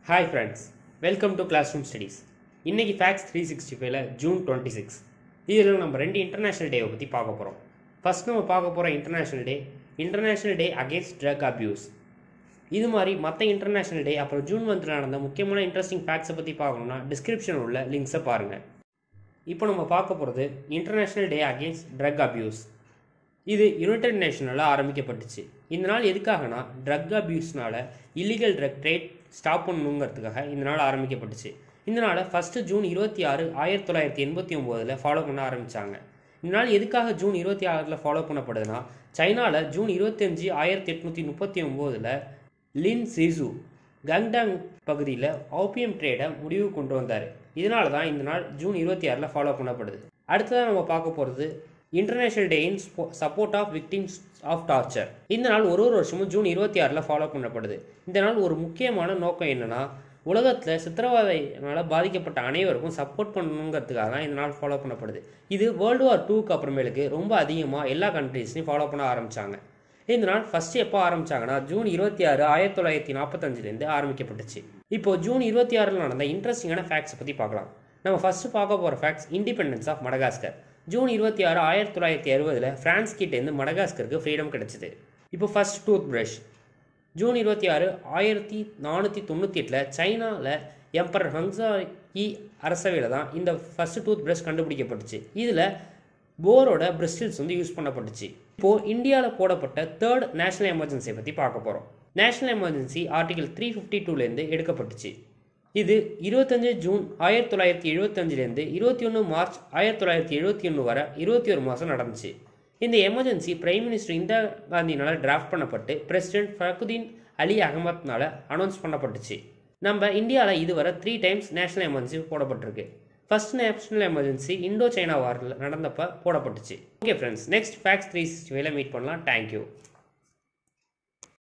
hi friends welcome to classroom studies இன்னைக்கு facts three sixty ஃபைவ்ல June twenty six இதில் நம்ம ரெண்டு இன்டர்நேஷ்னல் டேவை பற்றி பார்க்க போகிறோம் ஃபர்ஸ்ட் நம்ம பார்க்க போகிற international day international day against drug abuse இது மாதிரி மற்ற இன்டர்நேஷ்னல் டே அப்புறம் ஜூன் மந்தில் நடந்த முக்கியமான இன்ட்ரெஸ்டிங் ஃபேக்ட்ஸை பற்றி பார்க்கணும்னா டிஸ்கிரிப்ஷன் உள்ள லிங்க்ஸை பாருங்கள் இப்போ நம்ம பார்க்க போகிறது international day against drug abuse இது யுனைடெட் நேஷனால் ஆரம்பிக்கப்பட்டுச்சு இந்த நாள் எதுக்காகனா ட்ரக் அபியூஸ்னால இல்லீகல் ட்ரக் ட்ரேட் ஸ்டாப் பண்ணணுங்கிறதுக்காக இந்த நாள் ஆரம்பிக்கப்பட்டுச்சு இந்த நாளை ஃபஸ்ட்டு ஜூன் இருபத்தி ஆறு ஆயிரத்தி தொள்ளாயிரத்தி எண்பத்தி ஒம்போதில் ஃபாலோ பண்ண ஆரம்பித்தாங்க இந்த நாள் எதுக்காக ஜூன் இருபத்தி ஆறில் ஃபாலோ பண்ணப்படுதுன்னா சைனாவில் ஜூன் இருபத்தஞ்சு ஆயிரத்தி எட்நூற்றி முப்பத்தி ஒம்போதில் லின் சிசு கங்டாங் பகுதியில் ஆப்பியம் ட்ரேடை முடிவு கொண்டு வந்தார் இதனால தான் இந்த நாள் ஜூன் இருபத்தி ஆறில் ஃபாலோ பண்ணப்படுது அடுத்ததாக நம்ம பார்க்க போகிறது international day in support of victims of torture இந்த நாள் ஒரு ஒரு வருஷமும் ஜூன் இருபத்தி ஆறில் ஃபாலோ பண்ணப்படுது இந்த நாள் ஒரு முக்கியமான நோக்கம் என்னென்னா உலகத்தில் சித்திரவதையினால் பாதிக்கப்பட்ட அனைவருக்கும் சப்போர்ட் பண்ணணுங்கிறதுக்காக தான் இந்த நாள் ஃபாலோ பண்ணப்படுது இது வேர்ல்டு வார் டூக்கு அப்புறமேலுக்கு ரொம்ப அதிகமாக எல்லா கண்ட்ரீஸ்லையும் ஃபாலோ பண்ண ஆரம்பித்தாங்க இந்த நாள் ஃபஸ்ட்டு எப்போ ஆரம்பிச்சாங்கன்னா ஜூன் இருபத்தி ஆறு ஆயிரத்தி தொள்ளாயிரத்தி நாற்பத்தஞ்சிலேருந்து ஆரம்பிக்கப்பட்டுச்சு இப்போ ஜூன் இருபத்தி ஆறில் நடந்த இன்ட்ரெஸ்டிங்கான ஃபேக்ட்ஸை பற்றி பார்க்கலாம் நம்ம ஃபஸ்ட்டு பார்க்க போகிற facts independence of Madagascar June இருபத்தி ஆறு ஆயிரத்தி தொள்ளாயிரத்தி அறுபதில் ஃப்ரான்ஸ் கிட்டேருந்து மடகாஸ்கருக்கு ஃப்ரீடம் கிடச்சிது இப்போ ஃபர்ஸ்ட் டூத் ப்ரஷ் ஜூன் இருபத்தி ஆறு ஆயிரத்தி நானூற்றி தொண்ணூற்றி எட்டில் சைனாவில் எம்பரர் ஹங்ஸாயி அரசவையில் தான் இந்த ஃபர்ஸ்ட் டூத் ப்ரஷ் கண்டுபிடிக்கப்பட்டுச்சு இதில் போரோட பிரிஸ்டில்ஸ் வந்து யூஸ் பண்ணப்பட்டுச்சு இப்போது இந்தியாவில் போடப்பட்ட தேர்ட் நேஷனல் எமர்ஜென்சியை பற்றி பார்க்க போகிறோம் national emergency article three fifty டூலேருந்து எடுக்கப்பட்டுச்சு இது இருபத்தஞ்சு ஜூன் ஆயிரத்தி தொள்ளாயிரத்தி எழுபத்தஞ்சிலேருந்து இருபத்தி ஒன்று மார்ச் ஆயிரத்தி தொள்ளாயிரத்தி எழுபத்தி ஒன்று வரை இருபத்தி ஒரு மாதம் நடந்துச்சு இந்த எமர்ஜென்சி பிரைம் மினிஸ்டர் இந்திரா காந்தினால் டிராஃப்ட் பண்ணப்பட்டு பிரசிடென்ட் ஃபக்குதீன் அலி அகமத்னால அனௌன்ஸ் பண்ணப்பட்டுச்சு நம்ம இந்தியாவில் இதுவரை த்ரீ டைம்ஸ் நேஷனல் எமர்ஜென்சி போடப்பட்டிருக்கு first national emergency Indo China வாரில் நடந்தப்போ போடப்பட்டுச்சு okay friends next facts three sixty ஃபைவ்ல மீட் பண்ணலாம் தேங்க்யூ